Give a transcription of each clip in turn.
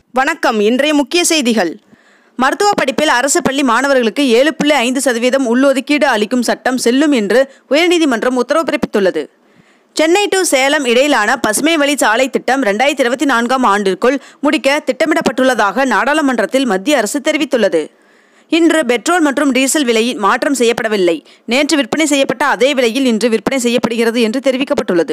வணக்கம் இன்றைய முக்கிய செய்திகள் மருத்துவ படிப்பில் அரசு பள்ளி மாணவர்களுக்கு ஏழு புள்ளி ஐந்து சதவீதம் உள்ஒதுக்கீடு அளிக்கும் சட்டம் செல்லும் என்று உயர்நீதிமன்றம் உத்தரவு பிறப்பித்துள்ளது சென்னை டு சேலம் இடையிலான பசுமை வழி சாலை திட்டம் ரெண்டாயிரத்தி இருபத்தி நான்காம் ஆண்டிற்குள் முடிக்க திட்டமிடப்பட்டுள்ளதாக நாடாளுமன்றத்தில் மத்திய அரசு தெரிவித்துள்ளது இன்று பெட்ரோல் மற்றும் டீசல் விலையில் மாற்றம் செய்யப்படவில்லை நேற்று விற்பனை செய்யப்பட்ட அதே விலையில் இன்று விற்பனை செய்யப்படுகிறது என்று தெரிவிக்கப்பட்டுள்ளது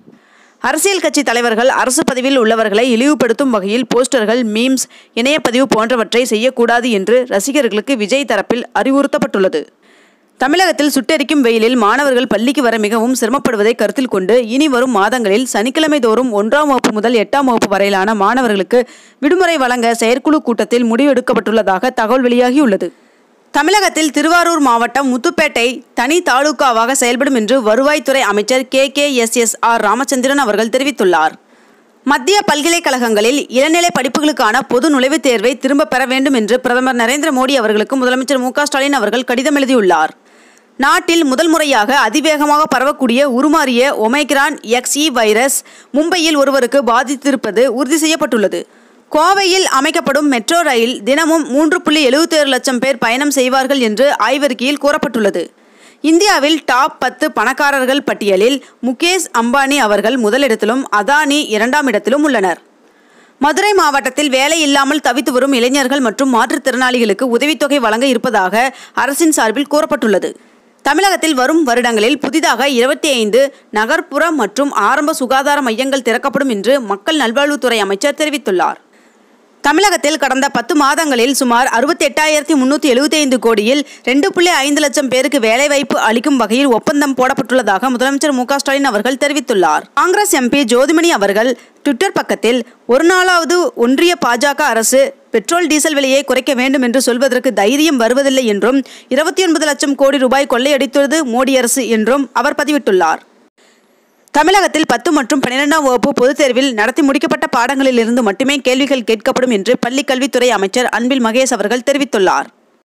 அரசியல் கட்சி தலைவர்கள் அரசு பதவியில் உள்ளவர்களை இழிவுபடுத்தும் வகையில் போஸ்டர்கள் மீம்ஸ் இணையப்பதிவு போன்றவற்றை செய்யக்கூடாது என்று ரசிகர்களுக்கு விஜய் தரப்பில் அறிவுறுத்தப்பட்டுள்ளது தமிழகத்தில் சுட்டெரிக்கும் வெயிலில் மாணவர்கள் பள்ளிக்கு வர மிகவும் சிரமப்படுவதை கருத்தில் கொண்டு இனி வரும் மாதங்களில் சனிக்கிழமை தோறும் ஒன்றாம் வகுப்பு முதல் எட்டாம் வகுப்பு வரையிலான மாணவர்களுக்கு விடுமுறை வழங்க செயற்குழு கூட்டத்தில் முடிவெடுக்கப்பட்டுள்ளதாக தகவல் வெளியாகியுள்ளது தமிழகத்தில் திருவாரூர் மாவட்டம் முத்துப்பேட்டை தனி தாலுகாவாக செயல்படும் என்று வருவாய்த்துறை அமைச்சர் K K S S R Ramachandran அவர்கள் தெரிவித்துள்ளார் மத்திய பல்கலைக்கழகங்களில் இளநிலை படிப்புகளுக்கான பொது நுழைவுத் தேர்வை திரும்பப் பெற வேண்டும் என்று பிரதமர் நரேந்திர மோடி அவர்களுக்கு முதலமைச்சர் மு க ஸ்டாலின் அவர்கள் கடிதம் எழுதியுள்ளார் நாட்டில் முதல் முறையாக அதிவேகமாக பரவக்கூடிய உருமாறிய ஒமைக்ரான் எக்ஸ்இ வைரஸ் மும்பையில் ஒருவருக்கு பாதித்திருப்பது உறுதி செய்யப்பட்டுள்ளது கோவையில் அமைக்கப்படும் மெட்ரோ ரயில் தினமும் மூன்று புள்ளி எழுபத்தேழு லட்சம் பேர் பயணம் செய்வார்கள் என்று ஆய்வறிக்கையில் கூறப்பட்டுள்ளது இந்தியாவில் டாப் பத்து பணக்காரர்கள் பட்டியலில் முகேஷ் அம்பானி அவர்கள் முதலிடத்திலும் அதானி இரண்டாம் இடத்திலும் உள்ளனர் மதுரை மாவட்டத்தில் வேலை இல்லாமல் தவித்து வரும் இளைஞர்கள் மற்றும் மாற்றுத்திறனாளிகளுக்கு உதவித்தொகை வழங்க இருப்பதாக அரசின் சார்பில் கூறப்பட்டுள்ளது தமிழகத்தில் வரும் வருடங்களில் புதிதாக இருபத்தி ஐந்து நகர்ப்புற மற்றும் ஆரம்ப சுகாதார மையங்கள் திறக்கப்படும் என்று மக்கள் நல்வாழ்வுத்துறை அமைச்சர் தெரிவித்துள்ளார் தமிழகத்தில் கடந்த பத்து மாதங்களில் சுமார் அறுபத்தி எட்டாயிரத்தி முன்னூற்றி எழுபத்தி ஐந்து கோடியில் ரெண்டு புள்ளி ஐந்து லட்சம் பேருக்கு வேலைவாய்ப்பு அளிக்கும் வகையில் ஒப்பந்தம் போடப்பட்டுள்ளதாக முதலமைச்சர் மு க ஸ்டாலின் அவர்கள் தெரிவித்துள்ளார் காங்கிரஸ் எம்பி ஜோதிமணி அவர்கள் ட்விட்டர் பக்கத்தில் ஒரு நாளாவது ஒன்றிய பாஜக அரசு பெட்ரோல் டீசல் விலையை குறைக்க வேண்டும் என்று சொல்வதற்கு தைரியம் வருவதில்லை என்றும் இருபத்தி ஒன்பது லட்சம் கோடி ரூபாய் கொள்ளையடித்துள்ளது மோடி அரசு என்றும் அவர் பதிவிட்டுள்ளார் தமிழகத்தில் பத்து மற்றும் பன்னிரெண்டாம் வகுப்பு பொதுத் தேர்வில் நடத்தி முடிக்கப்பட்ட பாடங்களிலிருந்து மட்டுமே கேள்விகள் கேட்கப்படும் என்று பள்ளிக் கல்வித்துறை அமைச்சர் அன்பில் மகேஷ் அவர்கள் தெரிவித்துள்ளார்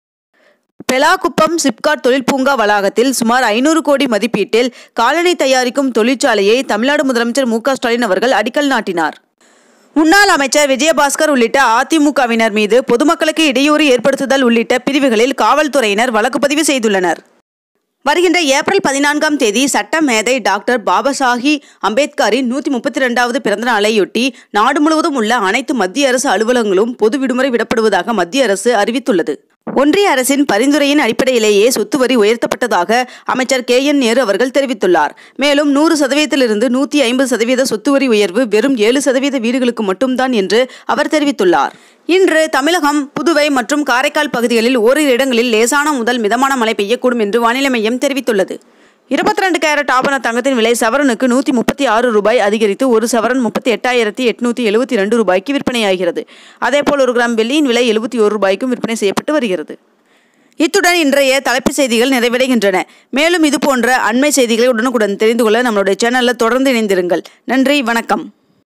பெலாகுப்பம் சிப்காட் தொழில் பூங்கா வளாகத்தில் சுமார் ஐநூறு கோடி மதிப்பீட்டில் காலணி தயாரிக்கும் தொழிற்சாலையை தமிழ்நாடு முதலமைச்சர் மு க ஸ்டாலின் அவர்கள் அடிக்கல் நாட்டினார் முன்னாள் அமைச்சர் விஜயபாஸ்கர் உள்ளிட்ட அதிமுகவினர் மீது பொதுமக்களுக்கு இடையூறு ஏற்படுத்துதல் உள்ளிட்ட பிரிவுகளில் காவல்துறையினர் வழக்கு பதிவு செய்துள்ளனர் வருகின்ற ஏப்ரல் பதினான்காம் தேதி சட்ட மேதை டாக்டர் பாபாசாஹி அம்பேத்கரின் நூற்றி முப்பத்தி ரெண்டாவது பிறந்த நாளையொட்டி நாடு முழுவதும் உள்ள அனைத்து மத்திய அரசு அலுவலகங்களும் பொது விடுமுறை விடப்படுவதாக மத்திய அரசு அறிவித்துள்ளது ஒன்றிய அரசின் பரிந்துரையின் அடிப்படையிலேயே சொத்து வரி உயர்த்தப்பட்டதாக அமைச்சர் கே என் நேரு அவர்கள் தெரிவித்துள்ளார் மேலும் நூறு சதவீதத்திலிருந்து நூற்றி ஐம்பது சதவீத சொத்து வரி உயர்வு வெறும் ஏழு சதவீத வீடுகளுக்கு மட்டும்தான் என்று அவர் தெரிவித்துள்ளார் இன்று தமிழகம் புதுவை மற்றும் காரைக்கால் பகுதிகளில் ஓரிரு இடங்களில் லேசான முதல் மிதமான மழை பெய்யக்கூடும் என்று வானிலை மையம் தெரிவித்துள்ளது இருபத்தி ரெண்டு கேரட் ஆபண தங்கத்தின் விலை சவரனுக்கு நூற்றி முப்பத்தி ஆறு ரூபாய் அதிகரித்து ஒரு சவரன் முப்பத்தி எட்டாயிரத்தி எட்நூற்றி எழுபத்தி ரெண்டு ரூபாய்க்கு விற்பனையாகிறது அதேபோல் ஒரு கிராம் வெள்ளியின் விலை எழுபத்தி ஒரு ரூபாய்க்கும் விற்பனை செய்யப்பட்டு வருகிறது இத்துடன் இன்றைய தலைப்புச் செய்திகள் நிறைவடைகின்றன மேலும் இது போன்ற அண்மை செய்திகளை உடனுக்குடன் தெரிந்து கொள்ள நம்மளுடைய சேனலில் தொடர்ந்து இணைந்திருங்கள் நன்றி வணக்கம்